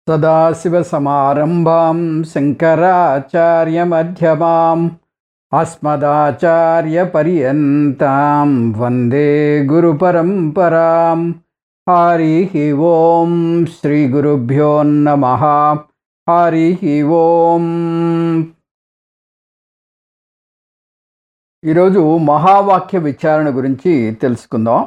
సదాశివసమారంభాం శంకరాచార్యమధ్యమాం అస్మదాచార్యపర్యంతాం వందే గురుపరంపరాం హరి ఓం శ్రీగురుభ్యో నమ హరి ఓం ఈరోజు మహావాక్య విచారణ గురించి తెలుసుకుందాం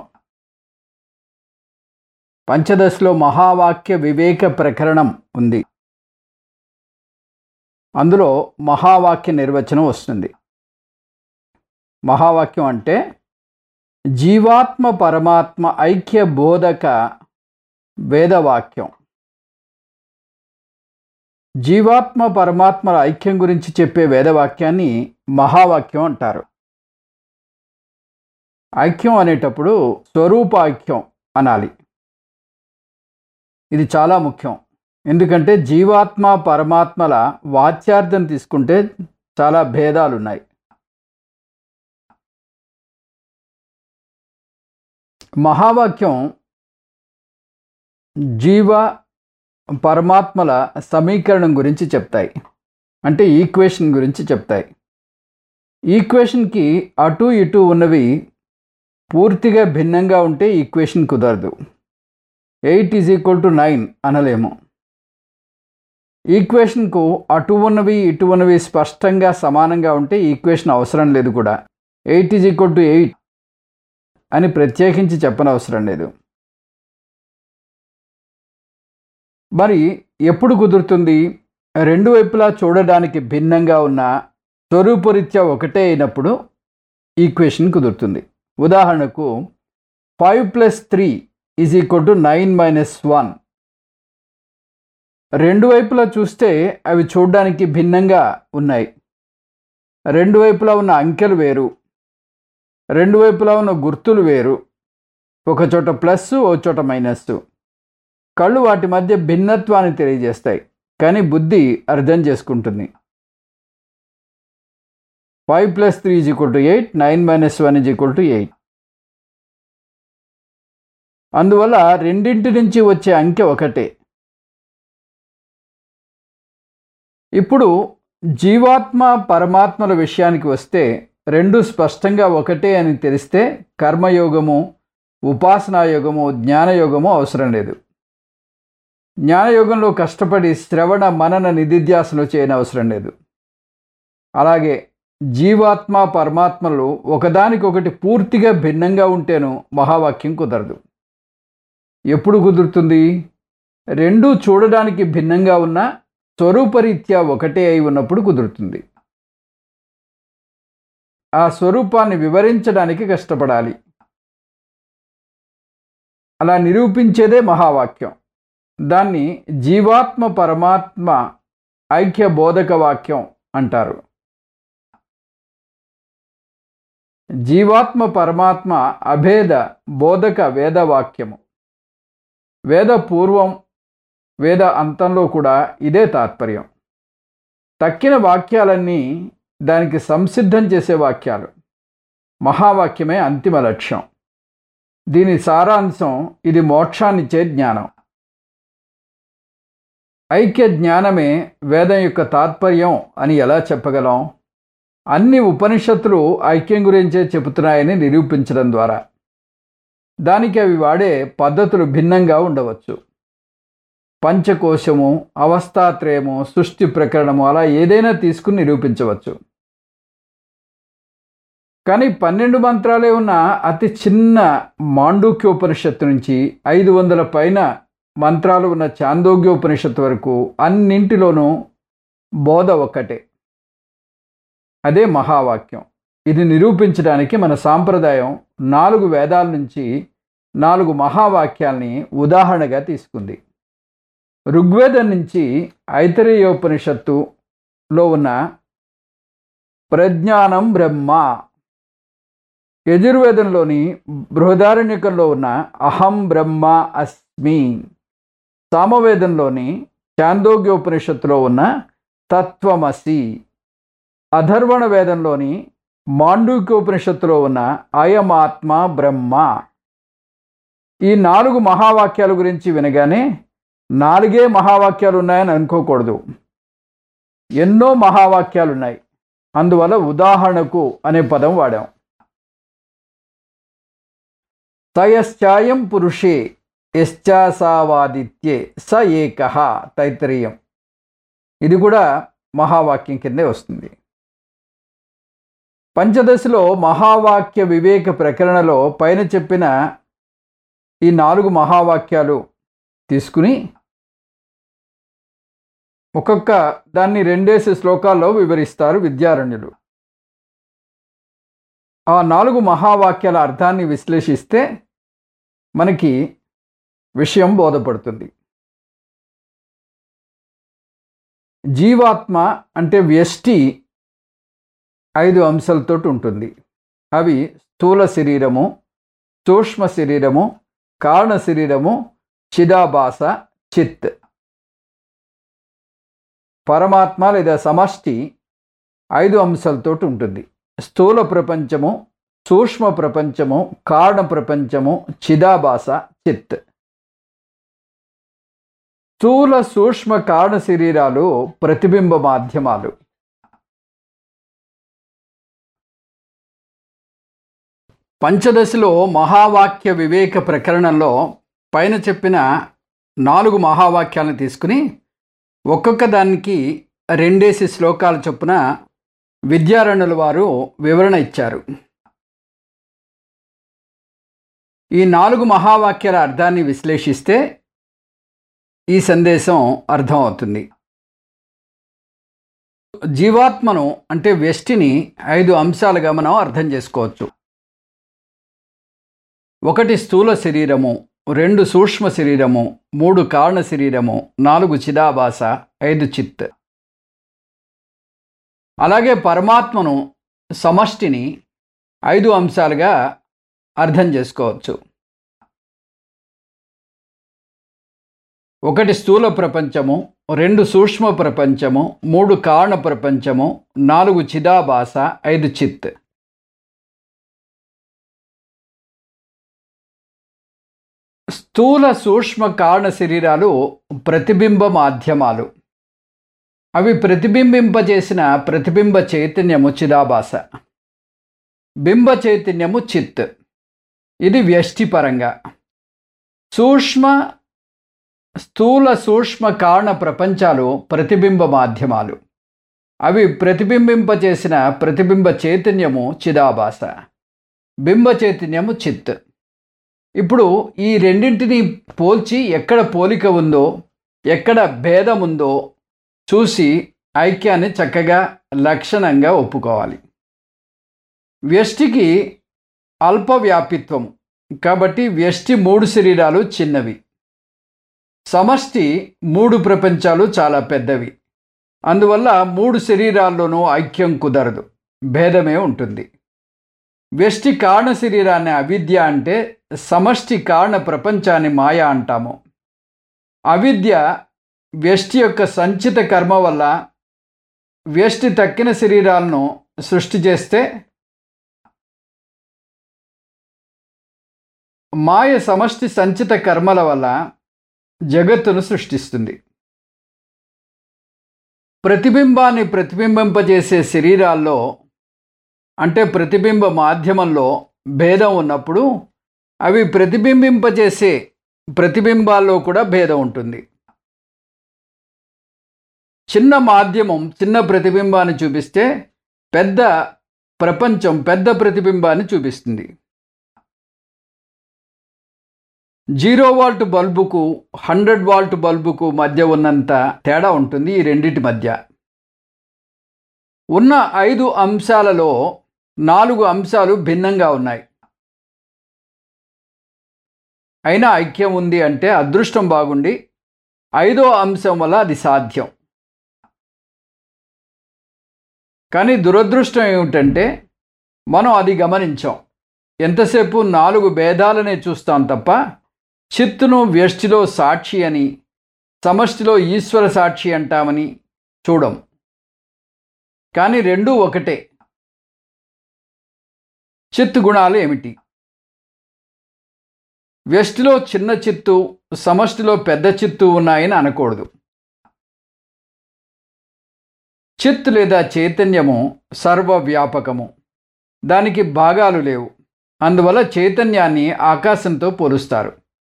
పంచదశలో మహావాక్య వివేక ప్రకరణం ఉంది అందులో మహావాక్య నిర్వచనం వస్తుంది మహావాక్యం అంటే జీవాత్మ పరమాత్మ ఐక్య బోధక వేదవాక్యం జీవాత్మ పరమాత్మల ఐక్యం గురించి చెప్పే వేదవాక్యాన్ని మహావాక్యం అంటారు ఐక్యం అనేటప్పుడు స్వరూపాఖ్యం అనాలి ఇది చాలా ముఖ్యం ఎందుకంటే జీవాత్మ పరమాత్మల వాచ్యార్థం తీసుకుంటే చాలా భేదాలు ఉన్నాయి మహావాక్యం జీవ పరమాత్మల సమీకరణం గురించి చెప్తాయి అంటే ఈక్వేషన్ గురించి చెప్తాయి ఈక్వేషన్కి అటు ఇటు ఉన్నవి పూర్తిగా భిన్నంగా ఉంటే ఈక్వేషన్ కుదరదు eight is equal to nine అనలేము ఈక్వేషన్కు అటు ఉన్నవి ఇటు ఉన్నవి స్పష్టంగా సమానంగా ఉంటే ఈక్వేషన్ అవసరం లేదు కూడా eight is equal to eight అని ప్రత్యేకించి చెప్పనవసరం లేదు మరి ఎప్పుడు కుదురుతుంది రెండు వైపులా చూడడానికి భిన్నంగా ఉన్న స్వరూపరీత్యా ఒకటే అయినప్పుడు ఈక్వేషన్ కుదురుతుంది ఉదాహరణకు five plus three is equal to nine minus one రెండు వైపులా చూస్తే అవి చూడడానికి భిన్నంగా ఉన్నాయి రెండు వైపులా ఉన్న అంకెలు వేరు రెండు వైపులా ఉన్న గుర్తులు వేరు ఒక చోట ప్లస్ ఓ చోట మైనస్ కళ్ళు వాటి మధ్య భిన్నత్వాన్ని తెలియజేస్తాయి కానీ బుద్ధి అర్థం చేసుకుంటుంది five plus three is equal to eight nine minus one is equal to eight అందువల్ల రెండింటి నుంచి వచ్చే అంకె ఒకటే ఇప్పుడు జీవాత్మ పరమాత్మల విషయానికి వస్తే రెండు స్పష్టంగా ఒకటే అని తెలిస్తే కర్మయోగము ఉపాసనాయోగము జ్ఞానయోగము అవసరం లేదు జ్ఞానయోగంలో కష్టపడి శ్రవణ మనన నిధిధ్యాసలు చేయని అవసరం లేదు అలాగే జీవాత్మ పరమాత్మలు ఒకదానికొకటి పూర్తిగా భిన్నంగా ఉంటేను మహావాక్యం కుదరదు ఎప్పుడు కుదురుతుంది రెండు చూడడానికి భిన్నంగా ఉన్న స్వరూపరీత్యా ఒకటే అయి ఉన్నప్పుడు కుదురుతుంది ఆ స్వరూపాన్ని వివరించడానికి కష్టపడాలి అలా నిరూపించేదే మహావాక్యం దాన్ని జీవాత్మ పరమాత్మ ఐక్య బోధక వాక్యం అంటారు జీవాత్మ పరమాత్మ అభేద బోధక వేదవాక్యము వేద పూర్వం వేద అంతంలో కూడా ఇదే తాత్పర్యం తక్కిన వాక్యాలన్నీ దానికి సంసిద్ధం చేసే వాక్యాలు మహావాక్యమే అంతిమ లక్ష్యం దీని సారాంశం ఇది మోక్షాన్నిచ్చే జ్ఞానం ఐక్య జ్ఞానమే వేదం యొక్క తాత్పర్యం అని ఎలా చెప్పగలం అన్ని ఉపనిషత్తులు ఐక్యం గురించే చెబుతున్నాయని నిరూపించడం ద్వారా దానికి అవి వాడే పద్ధతులు భిన్నంగా ఉండవచ్చు పంచకోశము అవస్థాత్రయము సృష్టి ప్రకరణము అలా ఏదైనా తీసుకుని నిరూపించవచ్చు కానీ పన్నెండు మంత్రాలే ఉన్న అతి చిన్న మాండూక్యోపనిషత్తు నుంచి ఐదు వందల పైన మంత్రాలు ఉన్న చాందోగ్యోపనిషత్తు వరకు అన్నింటిలోనూ బోధ ఒక్కటే అదే మహావాక్యం ఇది నిరూపించడానికి మన సాంప్రదాయం నాలుగు వేదాల నుంచి నాలుగు మహావాక్యాల్ని ఉదాహరణగా తీసుకుంది ఋగ్వేదం నుంచి ఐతరేయోపనిషత్తులో ఉన్న ప్రజ్ఞానం బ్రహ్మ యజుర్వేదంలోని బృహదారణ్యకంలో ఉన్న అహం బ్రహ్మ అస్మి సామవేదంలోని చాందోగ్యోపనిషత్తులో ఉన్న తత్వమసి అధర్వణ వేదంలోని మాండూక్యోపనిషత్తులో ఉన్న అయమాత్మ బ్రహ్మ ఈ నాలుగు మహావాక్యాల గురించి వినగానే నాలుగే మహావాక్యాలు ఉన్నాయని అనుకోకూడదు ఎన్నో మహావాక్యాలు ఉన్నాయి అందువల్ల ఉదాహరణకు అనే పదం వాడాం తయశ్చాయం పురుషే యశ్చాసావాదిత్యే స ఏక తైత్రీయం ఇది కూడా మహావాక్యం కిందే వస్తుంది పంచదశలో మహావాక్య వివేక ప్రకరణలో పైన చెప్పిన ఈ నాలుగు మహావాక్యాలు తీసుకుని ఒక్కొక్క దాన్ని రెండేసి శ్లోకాల్లో వివరిస్తారు విద్యారణ్యులు ఆ నాలుగు మహావాక్యాల అర్థాన్ని విశ్లేషిస్తే మనకి విషయం బోధపడుతుంది జీవాత్మ అంటే వ్యష్టి ఐదు అంశాలతో ఉంటుంది అవి స్థూల శరీరము సూక్ష్మ శరీరము కారణ శరీరము చిదాభాస చిత్ పరమాత్మ లేదా సమష్టి ఐదు అంశాలతో ఉంటుంది స్థూల ప్రపంచము సూక్ష్మ ప్రపంచము కారణ ప్రపంచము చిదాభాస చిత్ స్థూల సూక్ష్మ కారణ శరీరాలు ప్రతిబింబ మాధ్యమాలు పంచదశలో మహావాక్య వివేక ప్రకరణంలో పైన చెప్పిన నాలుగు మహావాక్యాలను తీసుకుని ఒక్కొక్క దానికి రెండేసి శ్లోకాల చొప్పున విద్యారణుల వారు వివరణ ఇచ్చారు ఈ నాలుగు మహావాక్యాల అర్థాన్ని విశ్లేషిస్తే ఈ సందేశం అర్థమవుతుంది జీవాత్మను అంటే వ్యష్టిని ఐదు అంశాలుగా మనం అర్థం చేసుకోవచ్చు ఒకటి స్థూల శరీరము రెండు సూక్ష్మ శరీరము మూడు కారణ శరీరము నాలుగు చిదాభాస ఐదు చిత్ అలాగే పరమాత్మను సమష్టిని ఐదు అంశాలుగా అర్థం చేసుకోవచ్చు ఒకటి స్థూల ప్రపంచము రెండు సూక్ష్మ ప్రపంచము మూడు కారణ ప్రపంచము నాలుగు చిదాభాస ఐదు చిత్ స్థూల సూక్ష్మ కారణ శరీరాలు ప్రతిబింబ మాధ్యమాలు అవి ప్రతిబింబింపజేసిన ప్రతిబింబ చైతన్యము చిదాభాస బింబ చైతన్యము చిత్ ఇది వ్యష్టిపరంగా సూక్ష్మ స్థూల సూక్ష్మ కారణ ప్రపంచాలు ప్రతిబింబ మాధ్యమాలు అవి ప్రతిబింబింపజేసిన ప్రతిబింబ చైతన్యము చిదాభాస బింబ చైతన్యము చిత్ ఇప్పుడు ఈ రెండింటిని పోల్చి ఎక్కడ పోలిక ఉందో ఎక్కడ భేదం ఉందో చూసి ఐక్యాన్ని చక్కగా లక్షణంగా ఒప్పుకోవాలి వ్యష్టికి అల్ప వ్యాపిత్వం కాబట్టి వ్యష్టి మూడు శరీరాలు చిన్నవి సమష్టి మూడు ప్రపంచాలు చాలా పెద్దవి అందువల్ల మూడు శరీరాల్లోనూ ఐక్యం కుదరదు భేదమే ఉంటుంది వ్యష్టి కారణ శరీరాన్ని అవిద్య అంటే సమష్టి కారణ ప్రపంచాన్ని మాయ అంటాము అవిద్య వ్యష్టి యొక్క సంచిత కర్మ వల్ల వ్యష్టి తక్కిన శరీరాలను సృష్టి చేస్తే మాయ సమష్టి సంచిత కర్మల వల్ల జగత్తును సృష్టిస్తుంది ప్రతిబింబాన్ని ప్రతిబింబింపజేసే శరీరాల్లో అంటే ప్రతిబింబ మాధ్యమంలో భేదం ఉన్నప్పుడు అవి ప్రతిబింబింపజేసే ప్రతిబింబాల్లో కూడా భేదం ఉంటుంది చిన్న మాధ్యమం చిన్న ప్రతిబింబాన్ని చూపిస్తే పెద్ద ప్రపంచం పెద్ద ప్రతిబింబాన్ని చూపిస్తుంది జీరో వాల్ట్ బల్బుకు హండ్రెడ్ వాల్ట్ బల్బుకు మధ్య ఉన్నంత తేడా ఉంటుంది ఈ రెండింటి మధ్య ఉన్న ఐదు అంశాలలో నాలుగు అంశాలు భిన్నంగా ఉన్నాయి అయినా ఐక్యం ఉంది అంటే అదృష్టం బాగుండి ఐదో అంశం వల్ల అది సాధ్యం కానీ దురదృష్టం ఏమిటంటే మనం అది గమనించాం ఎంతసేపు నాలుగు భేదాలనే చూస్తాం తప్ప చిత్తును వ్యష్టిలో సాక్షి అని సమష్టిలో ఈశ్వర సాక్షి అంటామని చూడం కానీ రెండూ ఒకటే చిత్తు గుణాలు ఏమిటి వ్యష్టిలో చిన్న చిత్తు సమష్టిలో పెద్ద చిత్తు ఉన్నాయని అనకూడదు చిత్ లేదా చైతన్యము సర్వవ్యాపకము దానికి భాగాలు లేవు అందువల్ల చైతన్యాన్ని ఆకాశంతో పోలుస్తారు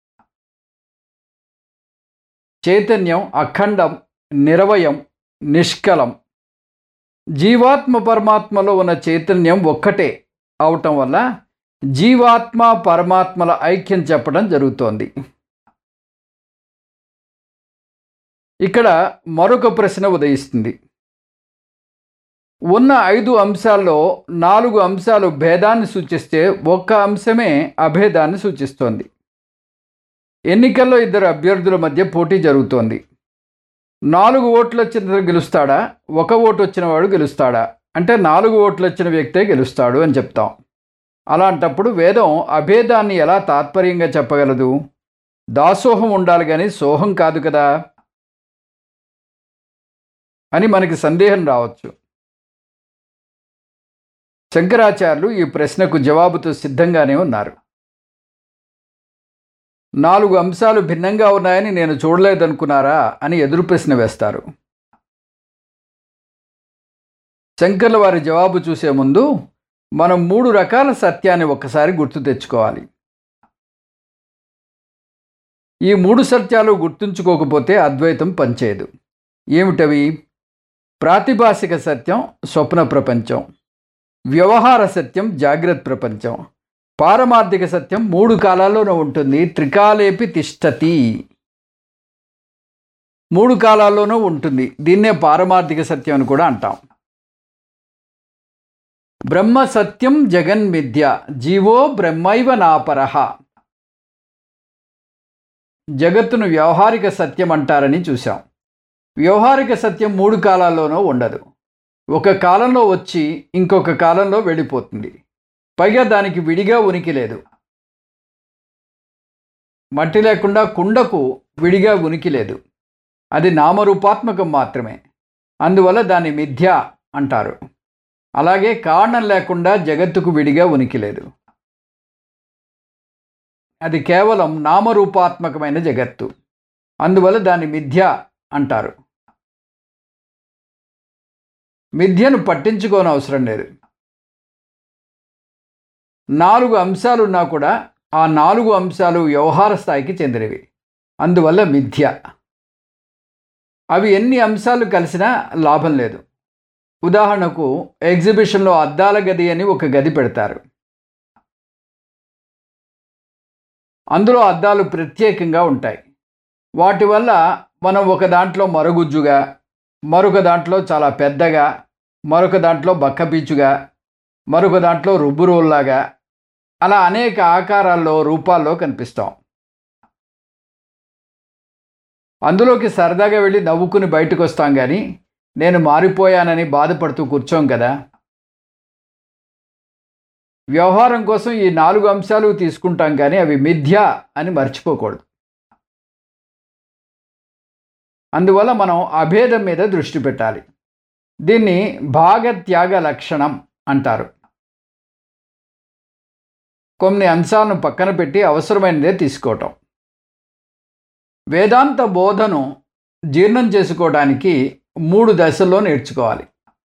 చైతన్యం అఖండం నిరవయం నిష్కలం జీవాత్మ పరమాత్మలో ఉన్న చైతన్యం ఒక్కటే అవటం వల్ల జీవాత్మ పరమాత్మల ఐక్యం చెప్పడం జరుగుతోంది ఇక్కడ మరొక ప్రశ్న ఉదయిస్తుంది ఉన్న ఐదు అంశాల్లో నాలుగు అంశాలు భేదాన్ని సూచిస్తే ఒక్క అంశమే అభేదాన్ని సూచిస్తోంది ఎన్నికల్లో ఇద్దరు అభ్యర్థుల మధ్య పోటీ జరుగుతోంది నాలుగు ఓట్లు వచ్చిన గెలుస్తాడా ఒక ఓటు వచ్చిన వాడు గెలుస్తాడా అంటే నాలుగు ఓట్లు వచ్చిన వ్యక్తే గెలుస్తాడు అని చెప్తాం అలాంటప్పుడు వేదం అభేదాన్ని ఎలా తాత్పర్యంగా చెప్పగలదు దాసోహం ఉండాలి కానీ సోహం కాదు కదా అని మనకి సందేహం రావచ్చు శంకరాచార్యులు ఈ ప్రశ్నకు జవాబుతో సిద్ధంగానే ఉన్నారు నాలుగు అంశాలు భిన్నంగా ఉన్నాయని నేను చూడలేదనుకున్నారా అని ఎదురు ప్రశ్న వేస్తారు శంకర్ల వారి జవాబు చూసే ముందు మనం మూడు రకాల సత్యాన్ని ఒక్కసారి గుర్తు తెచ్చుకోవాలి ఈ మూడు సత్యాలు గుర్తుంచుకోకపోతే అద్వైతం పనిచేయదు ఏమిటవి ప్రాతిభాసిక సత్యం స్వప్న ప్రపంచం వ్యవహార సత్యం జాగ్రత్త ప్రపంచం పారమార్థిక సత్యం మూడు కాలాల్లోనూ ఉంటుంది త్రికాలేపి తిష్టతి మూడు కాలాల్లోనూ ఉంటుంది దీన్నే పారమార్థిక సత్యం అని కూడా అంటాం బ్రహ్మ సత్యం జగన్ మిథ్య జీవో బ్రహ్మైవ నాపరహ జగత్తును వ్యవహారిక సత్యం అంటారని చూసాం వ్యవహారిక సత్యం మూడు కాలాల్లోనూ ఉండదు ఒక కాలంలో వచ్చి ఇంకొక కాలంలో వెళ్ళిపోతుంది పైగా దానికి విడిగా ఉనికి లేదు మట్టి లేకుండా కుండకు విడిగా ఉనికి లేదు అది నామరూపాత్మకం మాత్రమే అందువల్ల దాన్ని మిథ్య అంటారు అలాగే కారణం లేకుండా జగత్తుకు విడిగా ఉనికి లేదు అది కేవలం నామరూపాత్మకమైన జగత్తు అందువల్ల దాన్ని మిథ్య అంటారు మిథ్యను పట్టించుకోని అవసరం లేదు నాలుగు అంశాలున్నా కూడా ఆ నాలుగు అంశాలు వ్యవహార స్థాయికి చెందినవి అందువల్ల మిథ్య అవి ఎన్ని అంశాలు కలిసినా లాభం లేదు ఉదాహరణకు ఎగ్జిబిషన్లో అద్దాల గది అని ఒక గది పెడతారు అందులో అద్దాలు ప్రత్యేకంగా ఉంటాయి వాటి వల్ల మనం ఒక దాంట్లో మరుగుజ్జుగా మరొక దాంట్లో చాలా పెద్దగా మరొక దాంట్లో బక్కపీచుగా మరొక దాంట్లో రుబ్బు రోల్లాగా అలా అనేక ఆకారాల్లో రూపాల్లో కనిపిస్తాం అందులోకి సరదాగా వెళ్ళి నవ్వుకుని బయటకు వస్తాం కానీ నేను మారిపోయానని బాధపడుతూ కూర్చోం కదా వ్యవహారం కోసం ఈ నాలుగు అంశాలు తీసుకుంటాం కానీ అవి మిథ్య అని మర్చిపోకూడదు అందువల్ల మనం అభేదం మీద దృష్టి పెట్టాలి దీన్ని భాగత్యాగ లక్షణం అంటారు కొన్ని అంశాలను పక్కన పెట్టి అవసరమైనదే తీసుకోవటం వేదాంత బోధను జీర్ణం చేసుకోవడానికి మూడు దశల్లో నేర్చుకోవాలి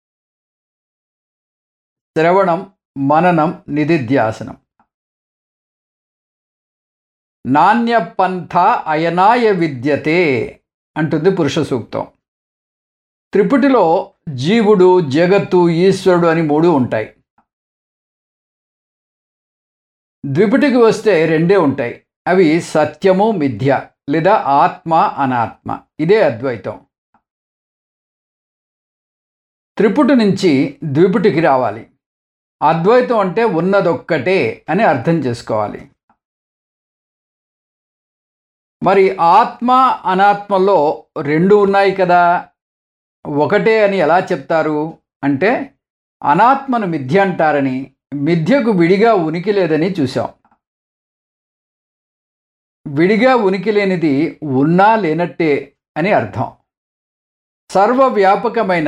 శ్రవణం మననం నిధిధ్యాసనం నాణ్య పంథ అయనాయ విద్యతే అంటుంది పురుష సూక్తం త్రిపుటిలో జీవుడు జగత్తు ఈశ్వరుడు అని మూడు ఉంటాయి ద్విపుటికి వస్తే రెండే ఉంటాయి అవి సత్యము మిథ్య లేదా ఆత్మ అనాత్మ ఇదే అద్వైతం త్రిపుటి నుంచి ద్విపుటికి రావాలి అద్వైతం అంటే ఉన్నదొక్కటే అని అర్థం చేసుకోవాలి మరి ఆత్మ అనాత్మలో రెండు ఉన్నాయి కదా ఒకటే అని ఎలా చెప్తారు అంటే అనాత్మను మిథ్య అంటారని మిథ్యకు విడిగా ఉనికి లేదని చూసాం విడిగా ఉనికి లేనిది ఉన్నా లేనట్టే అని అర్థం సర్వవ్యాపకమైన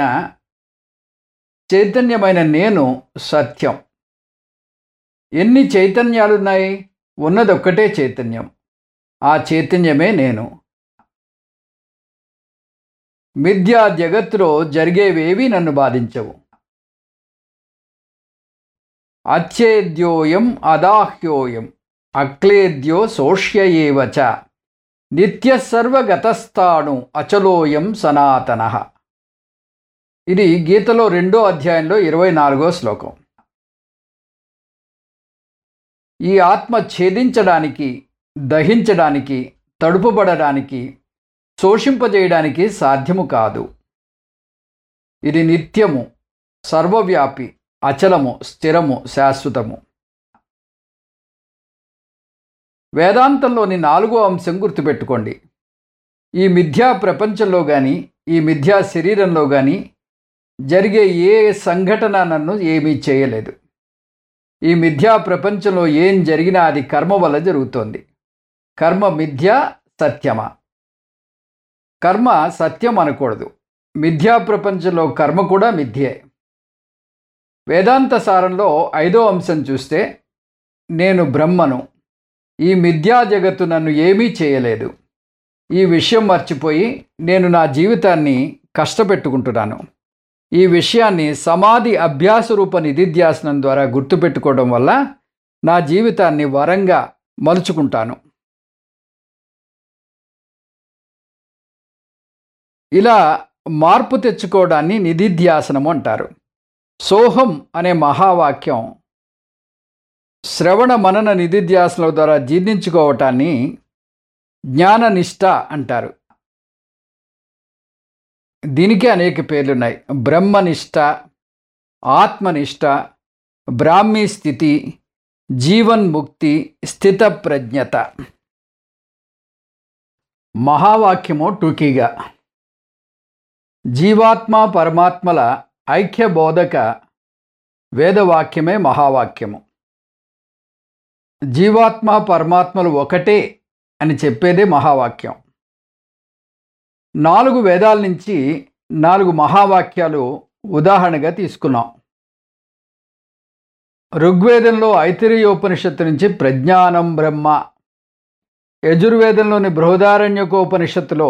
చైతన్యమైన నేను సత్యం ఎన్ని చైతన్యాలున్నాయి ఉన్నదొక్కటే చైతన్యం ఆ చైతన్యమే నేను మిథ్యా జగత్తులో జరిగేవేవి నన్ను బాధించవు అచ్చేద్యోయం అదాహ్యోయం అక్లేద్యో శోష్య ఏవచ నిత్య సర్వగతస్థాణు అచలోయం సనాతన ఇది గీతలో రెండో అధ్యాయంలో ఇరవై నాలుగో శ్లోకం ఈ ఆత్మ ఛేదించడానికి దహించడానికి తడుపుబడడానికి శోషింపజేయడానికి సాధ్యము కాదు ఇది నిత్యము సర్వవ్యాపి అచలము స్థిరము శాశ్వతము వేదాంతంలోని నాలుగో అంశం గుర్తుపెట్టుకోండి ఈ మిథ్యా ప్రపంచంలో కానీ ఈ మిథ్యా శరీరంలో కానీ జరిగే ఏ సంఘటన నన్ను ఏమీ చేయలేదు ఈ మిథ్యా ప్రపంచంలో ఏం జరిగినా అది కర్మ వల్ల జరుగుతోంది కర్మ మిథ్య సత్యమా కర్మ సత్యం అనకూడదు మిథ్యా ప్రపంచంలో కర్మ కూడా మిథ్యే వేదాంత సారంలో ఐదో అంశం చూస్తే నేను బ్రహ్మను ఈ మిథ్యా జగత్తు నన్ను ఏమీ చేయలేదు ఈ విషయం మర్చిపోయి నేను నా జీవితాన్ని కష్టపెట్టుకుంటున్నాను ఈ విషయాన్ని సమాధి అభ్యాస రూప నిధిధ్యాసనం ద్వారా గుర్తుపెట్టుకోవడం వల్ల నా జీవితాన్ని వరంగా మలుచుకుంటాను ఇలా మార్పు తెచ్చుకోవడాన్ని నిధిధ్యాసనము అంటారు సోహం అనే మహావాక్యం శ్రవణ మనన నిధిధ్యాసనల ద్వారా జీర్ణించుకోవటాన్ని జ్ఞాననిష్ట అంటారు దీనికి అనేక పేర్లున్నాయి బ్రహ్మనిష్ట ఆత్మనిష్ట బ్రాహ్మీ స్థితి జీవన్ముక్తి స్థిత ప్రజ్ఞత మహావాక్యము టూకీగా జీవాత్మ పరమాత్మల ఐక్య బోధక వేదవాక్యమే మహావాక్యము జీవాత్మ పరమాత్మలు ఒకటే అని చెప్పేదే మహావాక్యం నాలుగు వేదాల నుంచి నాలుగు మహావాక్యాలు ఉదాహరణగా తీసుకున్నాం ఋగ్వేదంలో ఐతిరేయోపనిషత్తు నుంచి ప్రజ్ఞానం బ్రహ్మ యజుర్వేదంలోని బృహదారణ్యకోపనిషత్తులో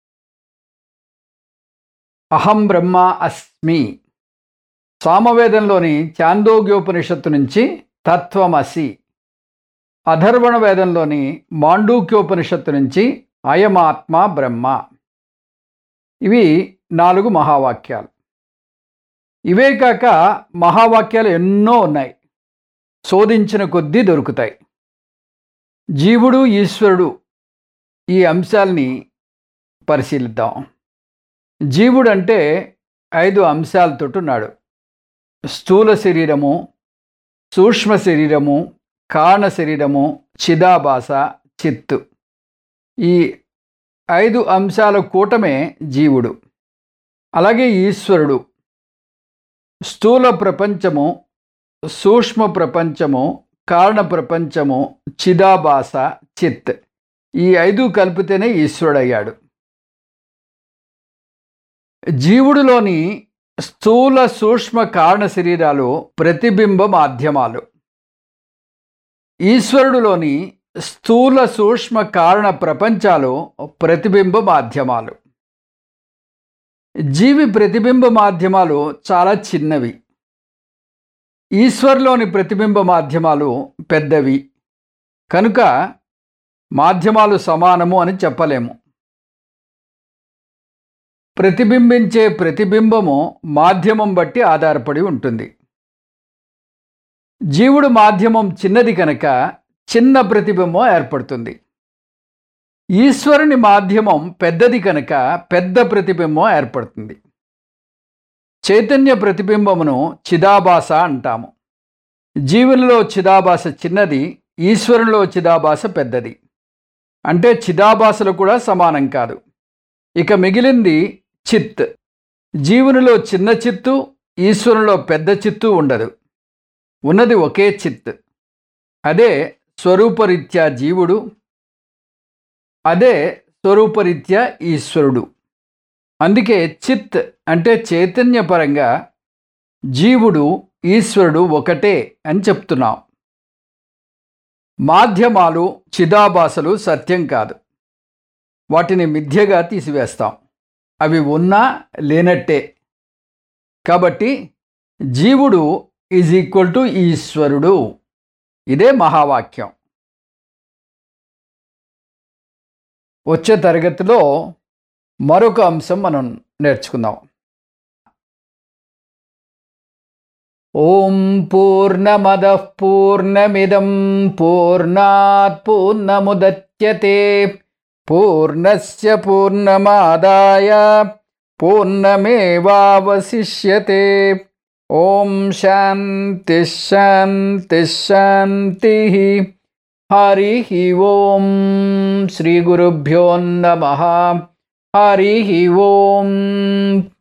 అహం బ్రహ్మ అస్మి సామవేదంలోని చాందోగ్యోపనిషత్తు నుంచి తత్వమసి అధర్వణ వేదంలోని మాండూక్యోపనిషత్తు నుంచి అయమాత్మ బ్రహ్మ ఇవి నాలుగు మహావాక్యాలు ఇవే కాక మహావాక్యాలు ఎన్నో ఉన్నాయి శోధించిన కొద్దీ దొరుకుతాయి జీవుడు ఈశ్వరుడు ఈ అంశాల్ని పరిశీలిద్దాం జీవుడు అంటే ఐదు అంశాలతో ఉన్నాడు స్థూల శరీరము సూక్ష్మ శరీరము కారణ శరీరము చిదాభాస చిత్తు ఈ ఐదు అంశాల కూటమే జీవుడు అలాగే ఈశ్వరుడు స్థూల ప్రపంచము సూక్ష్మ ప్రపంచము కారణ ప్రపంచము చిదాభాస చిత్ ఈ ఐదు కలిపితేనే ఈశ్వరుడయ్యాడు జీవుడిలోని స్థూల సూక్ష్మ కారణ శరీరాలు ప్రతిబింబ మాధ్యమాలు ఈశ్వరుడులోని స్థూల సూక్ష్మ కారణ ప్రపంచాలు ప్రతిబింబ మాధ్యమాలు జీవి ప్రతిబింబ మాధ్యమాలు చాలా చిన్నవి ఈశ్వర్లోని ప్రతిబింబ మాధ్యమాలు పెద్దవి కనుక మాధ్యమాలు సమానము అని చెప్పలేము ప్రతిబింబించే ప్రతిబింబము మాధ్యమం బట్టి ఆధారపడి ఉంటుంది జీవుడు మాధ్యమం చిన్నది కనుక చిన్న ప్రతిబింబం ఏర్పడుతుంది ఈశ్వరుని మాధ్యమం పెద్దది కనుక పెద్ద ప్రతిబింబం ఏర్పడుతుంది చైతన్య ప్రతిబింబమును చిదాభాస అంటాము జీవులలో చిదాభాస చిన్నది ఈశ్వరునిలో చిదాభాస పెద్దది అంటే చిదాభాసలు కూడా సమానం కాదు ఇక మిగిలింది చిత్ జీవునిలో చిన్న చిత్తు ఈశ్వరునిలో పెద్ద చిత్తు ఉండదు ఉన్నది ఒకే చిత్ అదే స్వరూపరీత్యా జీవుడు అదే స్వరూపరీత్యా ఈశ్వరుడు అందుకే చిత్ అంటే చైతన్యపరంగా జీవుడు ఈశ్వరుడు ఒకటే అని చెప్తున్నాం మాధ్యమాలు చిదాభాసలు సత్యం కాదు వాటిని మిథ్యగా తీసివేస్తాం అవి ఉన్నా లేనట్టే కాబట్టి జీవుడు ఈజ్ ఈక్వల్ టు ఈశ్వరుడు ఇదే మహావాక్యం వచ్చే తరగతిలో మరొక అంశం మనం నేర్చుకుందాం ఓం పూర్ణమద పూర్ణమిదం పూర్ణాత్ పూర్ణముదచ్యతే పూర్ణస్య పూర్ణమాదాయ పూర్ణమేవావశిష్యతే ఓం శాంతి శాంతి శాంతి హరి ఓం శ్రీ గురుభ్యో నమ హరి ఓం